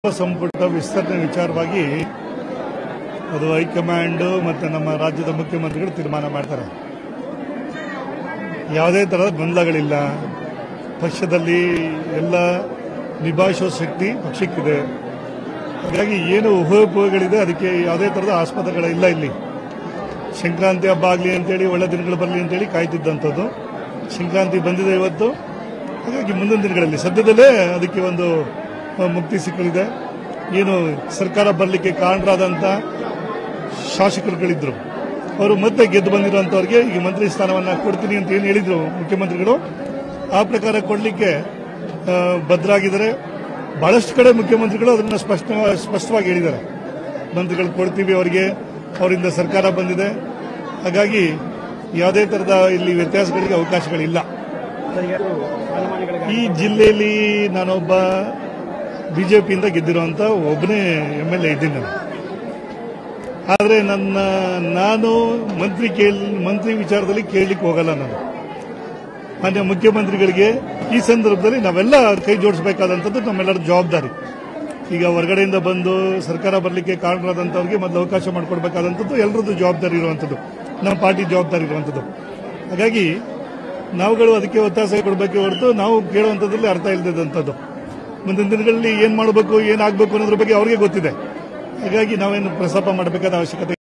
ಸಂಪುಟ ವಿಸ್ತರಣೆ ವಿಚಾರವಾಗಿ ಅದು ಹೈಕಮಾಂಡ್ ಮತ್ತು ನಮ್ಮ ರಾಜ್ಯದ ಮುಖ್ಯಮಂತ್ರಿಗಳು ತೀರ್ಮಾನ ಮಾಡ್ತಾರೆ ಯಾವುದೇ ಥರದ ಗೊಂದಲಗಳಿಲ್ಲ ಪಕ್ಷದಲ್ಲಿ ಎಲ್ಲ ನಿಭಾಯಿಸೋ ಶಕ್ತಿ ಪಕ್ಷಕ್ಕಿದೆ ಹಾಗಾಗಿ ಏನು ಉಪಯೋಗಗಳಿದೆ ಅದಕ್ಕೆ ಯಾವುದೇ ಥರದ ಆಸ್ಪದಗಳಿಲ್ಲ ಇಲ್ಲಿ ಸಂಕ್ರಾಂತಿ ಹಬ್ಬ ಆಗಲಿ ಅಂತೇಳಿ ಒಳ್ಳೆ ದಿನಗಳು ಬರಲಿ ಅಂತೇಳಿ ಕಾಯ್ತಿದ್ದಂಥದ್ದು ಸಂಕ್ರಾಂತಿ ಬಂದಿದೆ ಇವತ್ತು ಹಾಗಾಗಿ ಮುಂದಿನ ದಿನಗಳಲ್ಲಿ ಸದ್ಯದಲ್ಲೇ ಅದಕ್ಕೆ ಒಂದು ಆ, ಮುಕ್ತಿ ಸಿಕ್ಕಲಿದೆ ಏನು ಸರ್ಕಾರ ಬರಲಿಕ್ಕೆ ಕಾರಣರಾದಂಥ ಶಾಸಕರುಗಳಿದ್ರು ಅವರು ಮತ್ತೆ ಗೆದ್ದು ಬಂದಿರುವಂತವ್ರಿಗೆ ಈಗ ಮಂತ್ರಿ ಸ್ಥಾನವನ್ನ ಕೊಡ್ತೀನಿ ಅಂತ ಏನು ಹೇಳಿದ್ರು ಮುಖ್ಯಮಂತ್ರಿಗಳು ಆ ಪ್ರಕಾರ ಕೊಡಲಿಕ್ಕೆ ಭದ್ರಾಗಿದ್ದಾರೆ ಬಹಳಷ್ಟು ಕಡೆ ಮುಖ್ಯಮಂತ್ರಿಗಳು ಅದನ್ನ ಸ್ಪಷ್ಟ ಸ್ಪಷ್ಟವಾಗಿ ಹೇಳಿದ್ದಾರೆ ಮಂತ್ರಿಗಳು ಕೊಡ್ತೀವಿ ಅವರಿಗೆ ಅವರಿಂದ ಸರ್ಕಾರ ಬಂದಿದೆ ಹಾಗಾಗಿ ಯಾವುದೇ ತರದ ಇಲ್ಲಿ ವ್ಯತ್ಯಾಸಗಳಿಗೆ ಅವಕಾಶಗಳಿಲ್ಲ ಈ ಜಿಲ್ಲೆಯಲ್ಲಿ ನಾನೊಬ್ಬ ಬಿಜೆಪಿಯಿಂದ ಗೆದ್ದಿರುವಂತ ಒಬ್ಬನೇ ಎಂ ಎಲ್ ಎ ಇದ್ದೀನಿ ನಾನು ಆದರೆ ನನ್ನ ನಾನು ಮಂತ್ರಿ ಕೇಳ್ ಮಂತ್ರಿ ವಿಚಾರದಲ್ಲಿ ಕೇಳಲಿಕ್ಕೆ ಹೋಗಲ್ಲ ನಾನು ಮಾನ್ಯ ಮುಖ್ಯಮಂತ್ರಿಗಳಿಗೆ ಈ ಸಂದರ್ಭದಲ್ಲಿ ನಾವೆಲ್ಲ ಕೈ ಜೋಡಿಸಬೇಕಾದಂಥದ್ದು ನಮ್ಮೆಲ್ಲರ ಜವಾಬ್ದಾರಿ ಈಗ ಹೊರಗಡೆಯಿಂದ ಬಂದು ಸರ್ಕಾರ ಬರಲಿಕ್ಕೆ ಕಾರಣರಾದಂಥವ್ರಿಗೆ ಮೊದಲು ಅವಕಾಶ ಮಾಡಿಕೊಡ್ಬೇಕಾದಂಥದ್ದು ಎಲ್ಲರದ್ದು ಜವಾಬ್ದಾರಿ ಇರುವಂಥದ್ದು ನಮ್ಮ ಪಾರ್ಟಿ ಜವಾಬ್ದಾರಿ ಇರುವಂಥದ್ದು ಹಾಗಾಗಿ ನಾವುಗಳು ಅದಕ್ಕೆ ಒತ್ತಾಸೆ ಕೊಡಬೇಕೆ ಹೊರತು ನಾವು ಕೇಳುವಂಥದ್ರಲ್ಲಿ ಅರ್ಥ ಇಲ್ಲದಂಥದ್ದು ಮುಂದಿನ ದಿನಗಳಲ್ಲಿ ಏನ್ ಮಾಡಬೇಕು ಏನಾಗಬೇಕು ಅನ್ನೋದ್ರ ಬಗ್ಗೆ ಅವ್ರಿಗೆ ಗೊತ್ತಿದೆ ಹಾಗಾಗಿ ನಾವೇನು ಪ್ರಸ್ತಾಪ ಮಾಡಬೇಕಾದ ಅವಶ್ಯಕತೆ